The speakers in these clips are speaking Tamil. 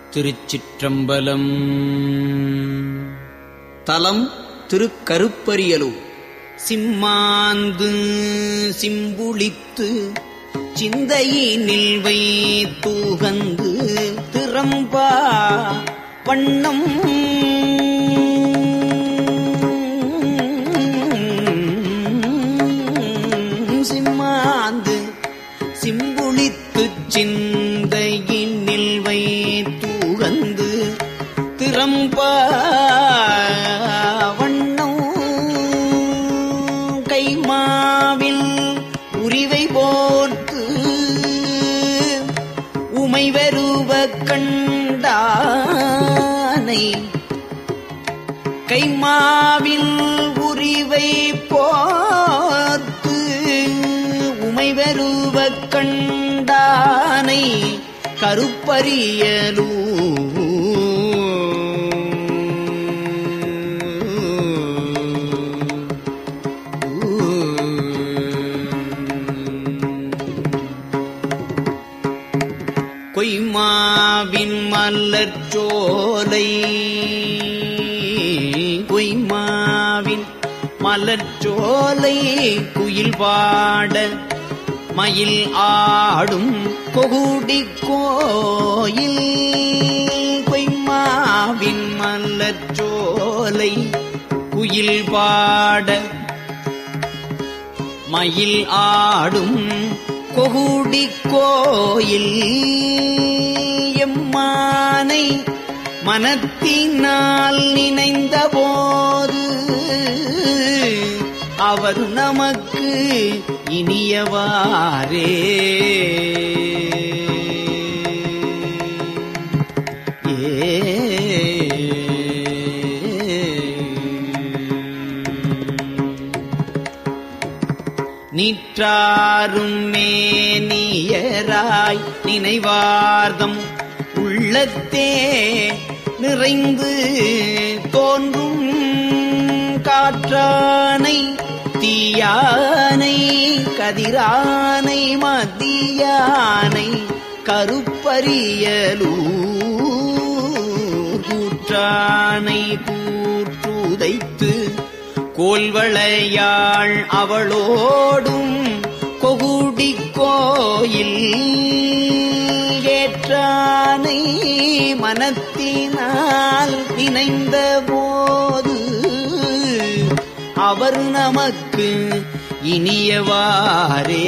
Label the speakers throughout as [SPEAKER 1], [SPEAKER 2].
[SPEAKER 1] திருச்சிற்றம்பலம் தலம் திருக்கருப்பரியலூர் சிம்மாந்து சிம்புளித்து சிந்தையினில் வைத்தூகந்து திறம்பா வண்ணம் சிம்மாந்து சிம்புளித்துச் சிந்தையினில் வைத்தூகந்து திறம்பா வண்ணம் கைமாவில் உரிவை போர்த்து உமை வருவ கண்டானை கைமாவில் உரிவை போர்த்து உமை வருவ கண்டானை கருப்பரியலூ கொய்மாவின் மலர் சோலை கொய்மாவின் மலர் சோலை குயில் பாட மயில் ஆடும் கொகுடி கோயில் கொய்மாவின் மலர் சோலை குயில் பாட மயில் ஆடும் கொகுடி கோயில் எம்மானை மனத்தினால் நினைந்த போது அவர் நமக்கு இனியவாரே நீற்றாரும் மேனியராய் நினைவார்தம் உள்ளத்தே நிறைந்து தோன்றும் காற்றானை தீயானை கதிரானை மதியானை கருப்பரியலூர் கூற்றானை கூற்றுதைத்து கோல்வளையாள் அவளோடும் கொகுடி கோயில் ஏற்றானை மனத்தினால் நினைந்த போது அவர் நமக்கு இனியவாரே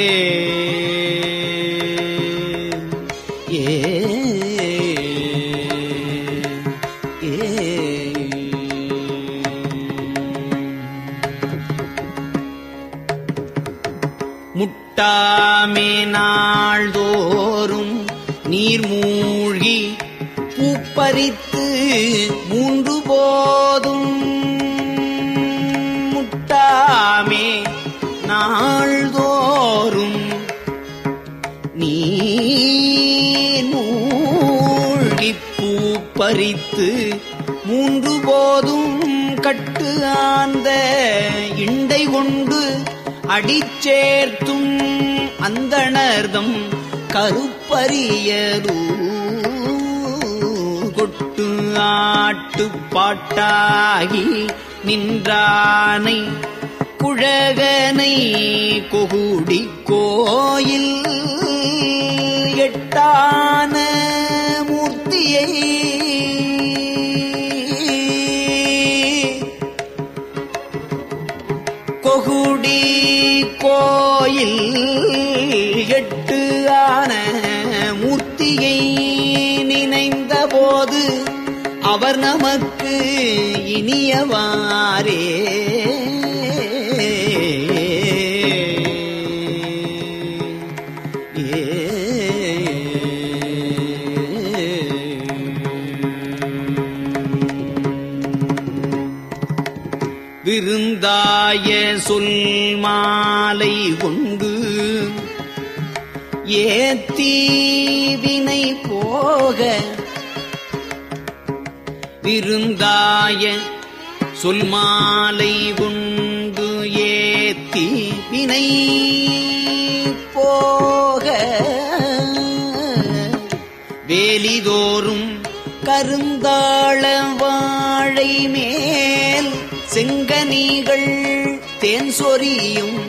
[SPEAKER 1] ஏ முட்டாமே நாள்தோறும் நீர் மூழ்கி பூப்பறித்து மூன்று போதும் முட்டாமே நாள்தோறும் நீர் மூழ்கி பூப்பறித்து மூன்று போதும் கட்டு ஆந்த இண்டை கொண்டு அடிச்சேர்த்தும் அந்தணர்தம் கருப்பரியலூ கொட்டு ஆட்டு பாட்டாகி நின்றானை குழகனை கொகுடி கோயில் எட்டான மூர்த்தியை கொகுடி கோயில் எட்டு ஆன மூர்த்தியை நினைந்த போது அவர் நமக்கு இனியவாரே விருந்தாய சொல் மாலை கொண்டு ஏத்தீவினை போக விருந்தாய சொல் மாலை கொண்டு ஏத்தி வினை போக வேலிதோறும் கருந்தாள வாழை மேல் செங்கனிகள் தேன் சொரியும்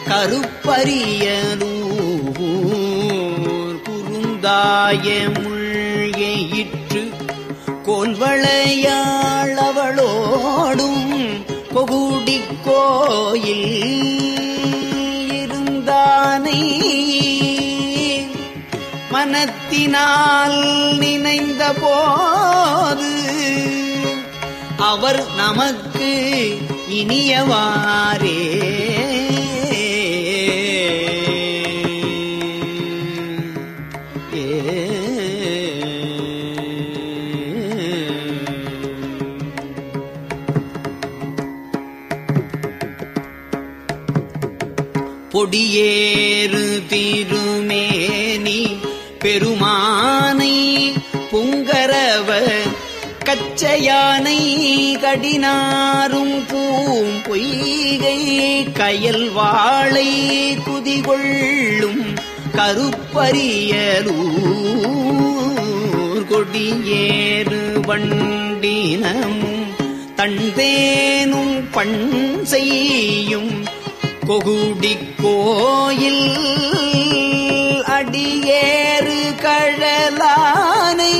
[SPEAKER 1] கருப்பரியலூர் குறுந்தாய முள்கையிற்று கோல்வளையாள் அவளோடும் கொகுடி கோயில் இருந்தானை மனத்தினால் நினைந்த போது அவர் நமக்கு இனியவாரே பொடியேறு திருமேனி பெருமானை புங்கரவ கச்சையானை கடினாரும் பூம் பொய்கை கயல் வாழை குதிகொள்ளும் கருப்பரியலூர் கொடியேறு வண்டினமும் தண்டேனும் பண் செய்யும் கொகுடி கோயில் அடியேறு கழலானை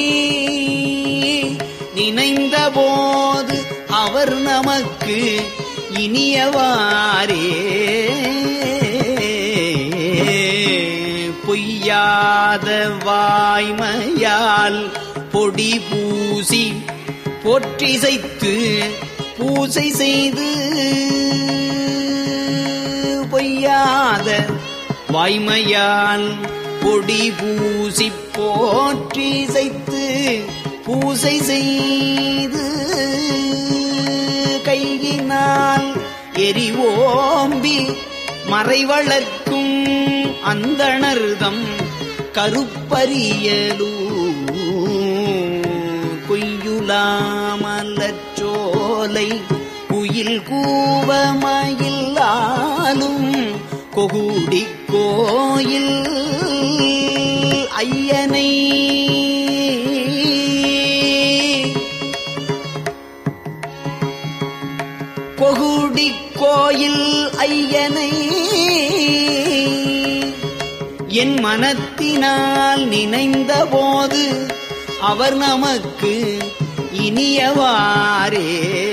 [SPEAKER 1] நினைந்த போது அவர் நமக்கு இனியவாரே பொய்யாத வாய்மையால் பொடி பூசி போற்றிசைத்து பூசை செய்து பொய்யாத வாய்மையால் பொடி பூசி போற்றி செய்து பூசை செய்து கையினால் எரிவோம்பி மறைவளர்க்கும் அந்தணர்தம் கருப்பரியலூ கொய்யுலாமலச்சோலை குயில் கூவமயிலாலும் கொகுடி கோயில் ஐயனை கொகுடி கோயில் ஐயனை என் மனத்தினால் நினைந்த போது அவர் நமக்கு இனியவாரே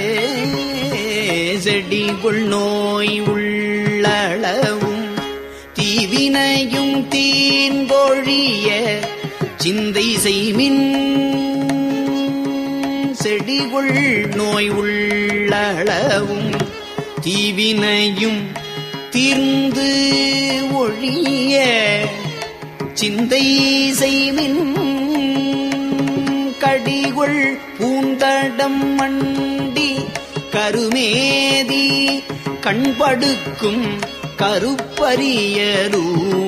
[SPEAKER 1] செடிகுள் நோய் உள்ளளவும் தீவினையும் தீந்தொழிய சிந்தை செய்மின் செடிகுள் நோய் உள்ளளவும் தீவினையும் தீர்ந்து ஒழிய சிந்தை செய்மின் கடிகுள் பூந்தடம் மண்டி கருமேதி கண்படுக்கும் கருப்பரியலூ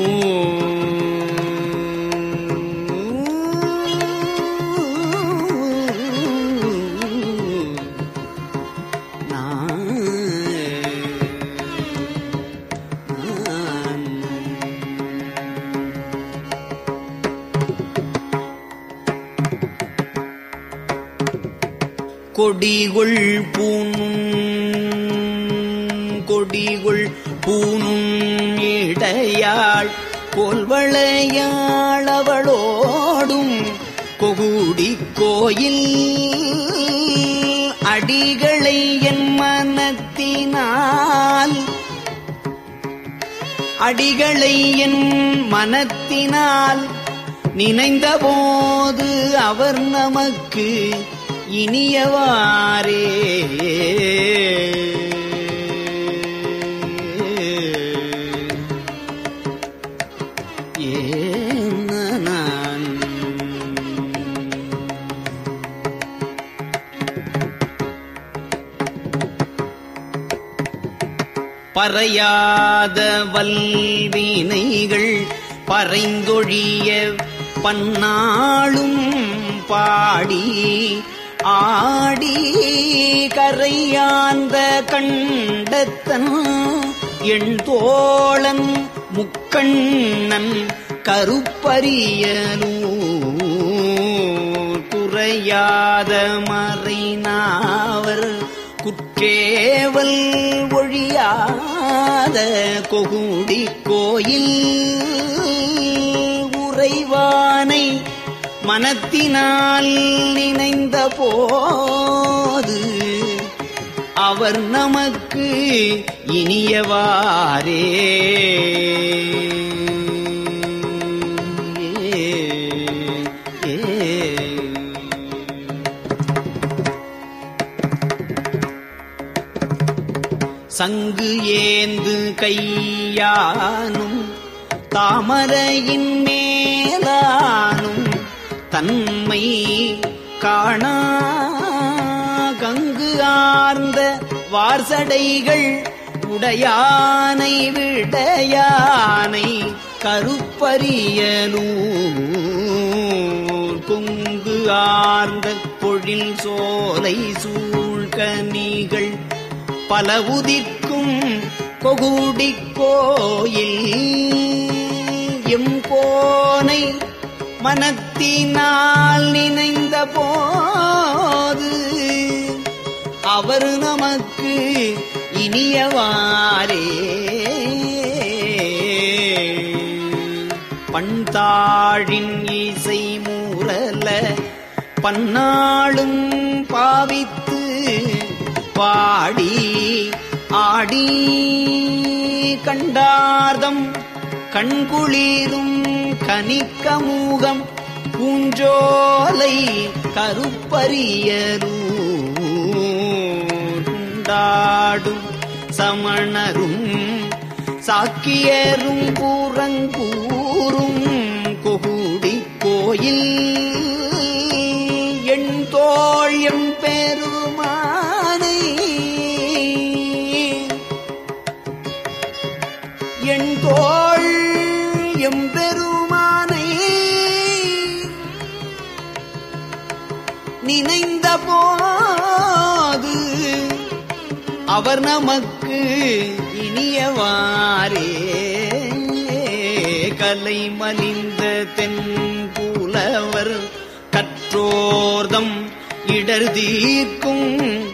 [SPEAKER 1] கொடிகுள் பூணும் கொடிகுள் பூணும் இடையாள் கோல்வளையாள் அவளோடும் கொகுடி கோயில் அடிகளை என் மனத்தினால் அடிகளை என் மனத்தினால் நினைந்தபோது அவர் நமக்கு இனியவாரே ஏன நான் பறையாத வல்வினைகள் பறைந்தொழிய பன்னாளும் பாடி ஆடி கரையாந்த கண்டத்தன் எண் தோழன் முக்கண்ணன் கருப்பரியலூர் குறையாத மறைநாவர் குற்றேவல் ஒழியாத கொகுடி கோயில் உறைவானை மனத்தினால் நினைந்த போது அவர் நமக்கு இனியவாரே சங்கு ஏந்து கையானும் தாமரையின் மேலானும் தன்மை காணா கங்கு ஆர்ந்த வார்சடைகள் உடையானை விடையானை கருப்பரியலூர் கொங்கு ஆர்ந்த பொழில் சோலை சூழ்கனிகள் பல உதிர்க்கும் கொகுடி கோயில் எம் கோனை மனத்தினால் நினைந்த போது அவர் நமக்கு இனியவாரே பண்தாழின் இசை மூரல பன்னாளும் பாவித்து பாடி ஆடி கண்டார்தம் கண்குளிரும் கனிக்கமூகம் பூஞ்சோலை கருப்பரியலூண்டாடும் சமணரும் சாக்கியரும் கூறங்கூறும் கொகுடி கோயில் எண் தோள் எம் பெருமானை என் தோள் எம்பெருமானை நினைந்த போது அவர் நமக்கு இனியவாரே கலை மலிந்த தென்புலவர் கற்றோர்தம் இடர் தீர்க்கும்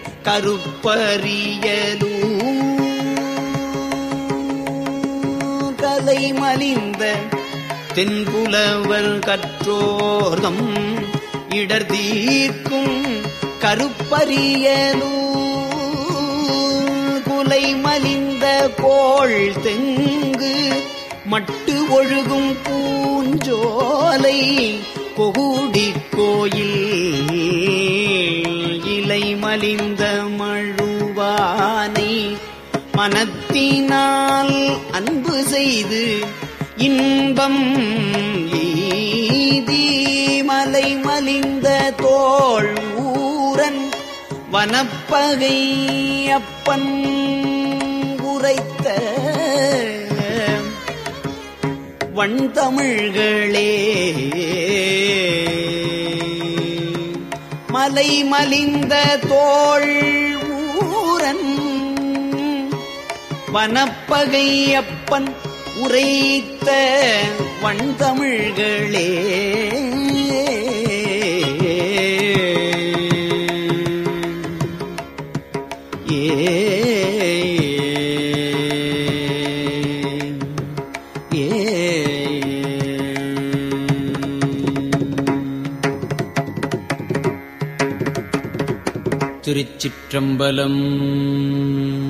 [SPEAKER 1] கருப்பரியலூ கலை மலிந்த தென்புலவர் கற்றோர்தம் இடர் தீர்க்கும் கருப்பரியலூ குலை மலிந்த கோள் தெங்கு மட்டு ஒழுகும் பூஞ்சோலை கொகுடி கோயில் இலை மலிந்த மழுவானை மனத்தினால் அன்பு செய்து இன்பம் ஈதி மலை மலிந்த தோள் ஊரன் வனப்பகை அப்பன் உரைத்த வண்தமிழ்களே மலை மலிந்த தோள் ஊரன் வனப்பகை அப்பன் உரைத்த வண்தமிழ்களே ஏ திருச்சிற்றம்பலம்